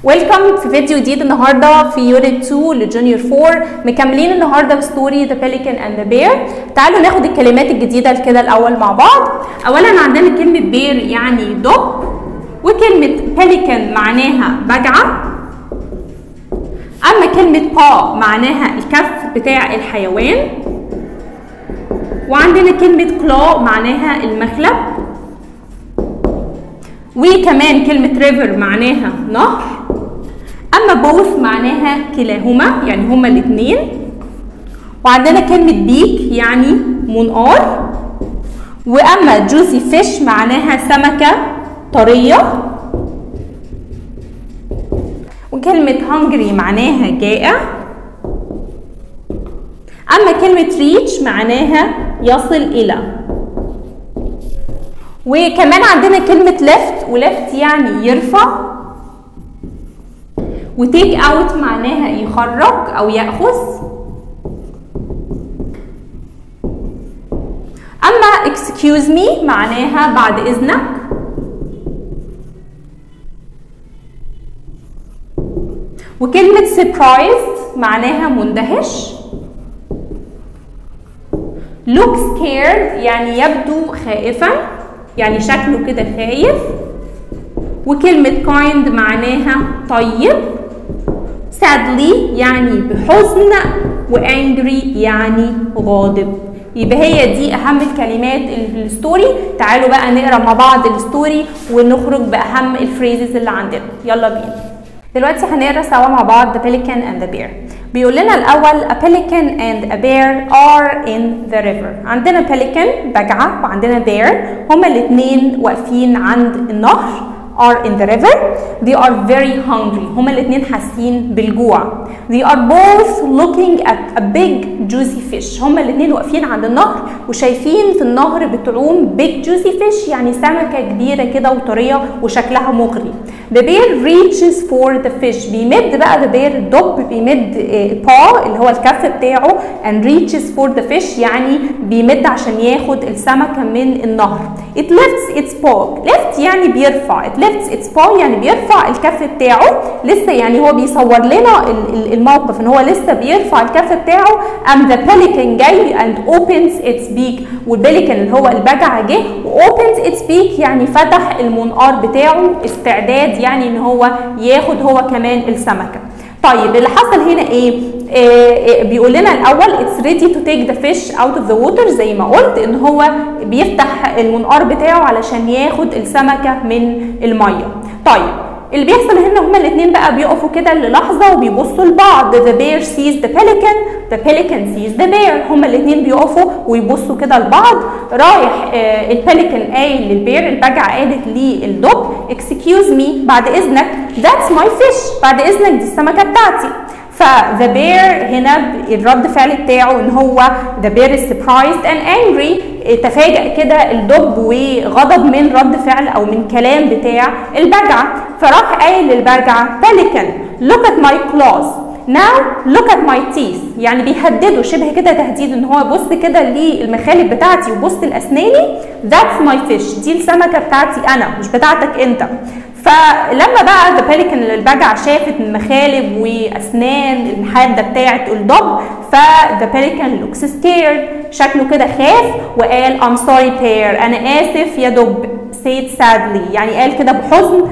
ويلكم في فيديو جديد النهارده في يونت 2 لجونيور 4 مكملين النهارده بستوري ذا بيليكان اند ذا بير تعالوا ناخد الكلمات الجديده كده الاول مع بعض اولا عندنا كلمه بير يعني دب وكلمه بيليكان معناها بجعه اما كلمه با معناها الكف بتاع الحيوان وعندنا كلمه كلا معناها المخلب وكمان كلمة ريفر معناها نهر أما بوث معناها كلاهما يعني هما الاتنين وعندنا كلمة بيك يعني منقار وأما جوسي فيش معناها سمكة طرية وكلمة هنجري معناها جائع أما كلمة ريتش معناها يصل إلى وكمان عندنا كلمة left وليفت يعني يرفع وتيك اوت معناها يخرج او ياخذ اما excuse me معناها بعد اذنك وكلمة surprised معناها مندهش look scared يعني يبدو خائفا يعني شكله كده خايف وكلمة kind معناها طيب sadly يعني بحزن وangry يعني غاضب يبقى هي دي اهم الكلمات اللي في الستوري تعالوا بقى نقرا مع بعض الستوري ونخرج باهم الفريزز اللي عندنا يلا بينا دلوقتي هنقرا سوا مع بعض the pelican and the bear بيقول لنا الاول a pelican and a bear are in the river عندنا pelican بجعه وعندنا bear هما الاثنين واقفين عند النهر are in the river they are very hungry هما الاثنين حاسين بالجوع they are both looking at a big juicy fish هما الاثنين واقفين عند النهر وشايفين في النهر بتعوم big juicy fish يعني سمكة كبيرة كده وطرية وشكلها مغري the bear reaches for the fish بيمد بقى the bear الدب بيمد paw اللي هو الكف بتاعه and reaches for the fish يعني بيمد عشان ياخد السمكة من النهر it lifts its paw lift يعني بيرفع it lifts its paw يعني بيرفع الكف بتاعه لسه يعني هو بيصور لنا الموقف ان هو لسه بيرفع الكف بتاعه ام ذا pelican جاي and opens its beak والبليكن اللي هو البجع جه وopens its beak يعني فتح المنقار بتاعه استعداد يعني ان هو ياخد هو كمان السمكه طيب اللي حصل هنا ايه آه بيقول لنا الاول اتس ريدي تو تيك ذا فيش اوت اوف ذا ووتر زي ما قلت ان هو بيفتح المنقار بتاعه علشان ياخد السمكه من الميه طيب اللي بيحصل هنا هما الاثنين بقى بيقفوا كده للحظه وبيبصوا لبعض the bear sees the pelican the pelican sees the bear هما الاثنين بيقفوا ويبصوا كده لبعض رايح آه البليكان قايل للبير البجعه قالت للدب excuse me بعد اذنك that's my fish بعد اذنك دي السمكه بتاعتي فذا بير هنا الرد فعل بتاعه ان هو ذا بير is surprised and angry تفاجأ كده الدب وغضب من رد فعل او من كلام بتاع البجعه فراح قايل للبجعه pelican look at my claws now look at my teeth يعني بيهدده شبه كده تهديد ان هو بص كده للمخالب بتاعتي وبص لاسناني that's my fish دي السمكه بتاعتي انا مش بتاعتك انت فلما بقى ذا بيليكن البجعه شافت مخالب واسنان الحاده بتاعت الدب فذا بيليكن لوكس سكيرد شكله كده خاف وقال I'm sorry bear انا اسف يا دب said sadly يعني قال كده بحزن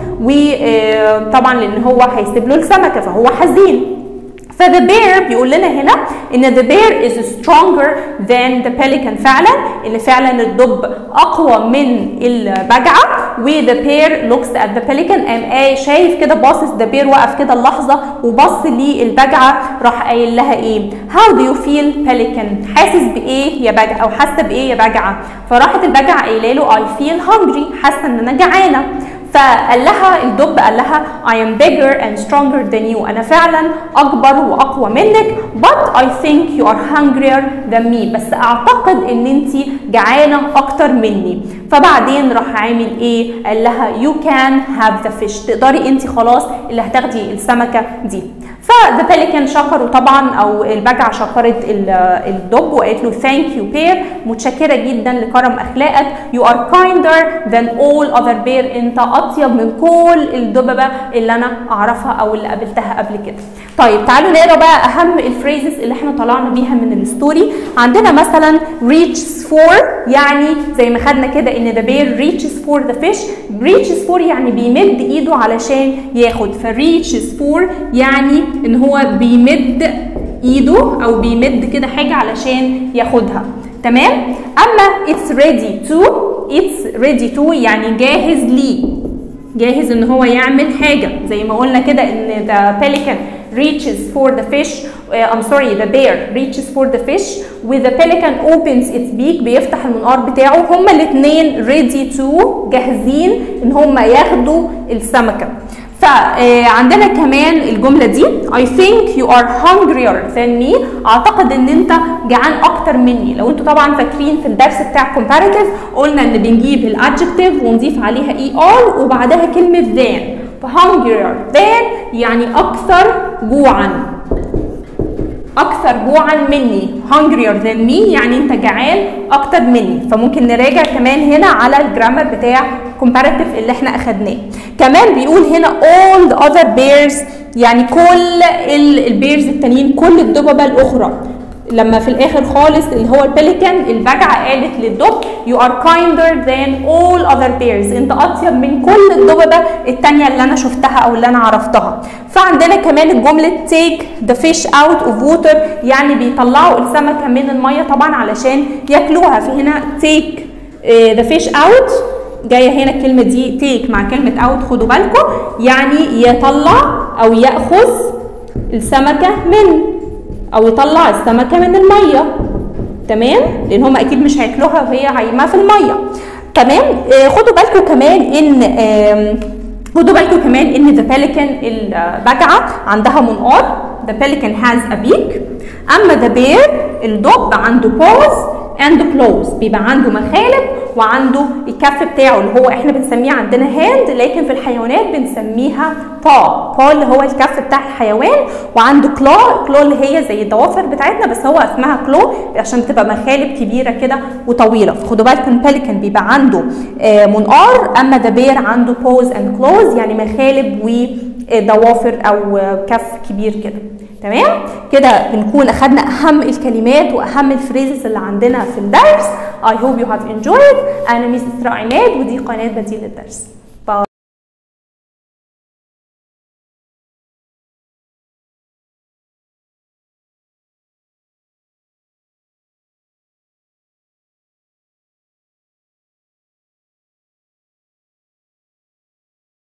وطبعا لان هو هيسيب له السمكه فهو حزين فذا بير بيقول لنا هنا ان ذا بير از stronger than the pelican فعلا ان فعلا الدب اقوى من البجعه وذا بير لوكس ات ذا pelican قام ايه شايف كده باصص ذا بير وقف كده اللحظه وبص للبجعه راح قايل لها ايه هاو دو يو فيل pelican حاسس بايه يا بجعه او حاسه بايه يا بجعه فراحت البجعه قايله له اي فيل hungry حاسه ان انا جعانه فقال لها الدب قال لها I am bigger and stronger than you أنا فعلا أكبر وأقوى منك but I think you are hungrier than me بس أعتقد إن أنت جعانة أكتر مني فبعدين راح عامل ايه قال لها you can have the fish تقدري انت خلاص اللي هتاخدي السمكه دي فذا بيليكان شكره طبعا او البجعه شكرت الدب وقالت له ثانك يو بير متشكره جدا لكرم اخلاقك يو ار كايندر ذان اول اذر بير انت اطيب من كل الدببه اللي انا اعرفها او اللي قابلتها قبل كده طيب تعالوا نقرا بقى اهم الفريزز اللي احنا طلعنا بيها من الستوري عندنا مثلا reaches for يعني زي ما خدنا كده ان the bear reaches for the fish reaches for يعني بيمد ايده علشان ياخد ف reaches for يعني ان هو بيمد ايده او بيمد كده حاجه علشان ياخدها تمام اما it's ready to it's ready to يعني جاهز ليه جاهز ان هو يعمل حاجه زي ما قلنا كده ان the pelican reaches for the fish uh, I'm sorry the bear reaches for the fish with the pelican opens its beak بيفتح المنقار بتاعه هما الاثنين ready to جاهزين ان هما ياخدوا السمكه فعندنا كمان الجمله دي I think you are hungrier than me اعتقد ان انت جعان اكتر مني لو انتوا طبعا فاكرين في الدرس بتاع comparative قلنا ان بنجيب الادجكتيف ونضيف عليها اي ار وبعدها كلمه than فhungrier than يعني اكثر جوعا اكثر جوعا مني hungrier than me يعني انت جعان اكتر مني فممكن نراجع كمان هنا على الجرامر بتاع comparative اللي احنا اخدناه كمان بيقول هنا all the other bears يعني كل البيرز التانيين كل الدببه الاخرى لما في الاخر خالص اللي هو البليكان البجعه قالت للدب you are kinder than all other bears انت اطيب من كل الدببه التانيه اللي انا شفتها او اللي انا عرفتها فعندنا كمان الجمله take the fish out of water يعني بيطلعوا السمكه من الميه طبعا علشان ياكلوها في هنا take uh, the fish out جايه هنا الكلمه دي تيك مع كلمه اوت خدوا بالكم يعني يطلع او ياخذ السمكه من او يطلع السمكه من الميه تمام لان هم اكيد مش هياكلوها وهي عايمه في الميه تمام آه خدوا بالكم كمان ان آه خدوا بالكم كمان ان ذا بelican البجعه عندها منقار ذا pelican has a beak اما ذا bear الدب عنده paws and claws بيبقى عنده مخالب وعنده الكف بتاعه اللي هو احنا بنسميه عندنا هاند لكن في الحيوانات بنسميها با با اللي هو الكف بتاع الحيوان وعنده كلو كلو اللي هي زي الضوافر بتاعتنا بس هو اسمها كلو عشان تبقى مخالب كبيره كده وطويله خدوا بالكم بelican بيبقى عنده آه منقار اما ذا بير عنده بوز اند كلوز يعني مخالب وضوافر او كف كبير كده تمام كده بنكون اخدنا اهم الكلمات واهم الفريزز اللي عندنا في الدرس I hope you have enjoyed انا ميس اسراء عماد ودي قناه بديل الدرس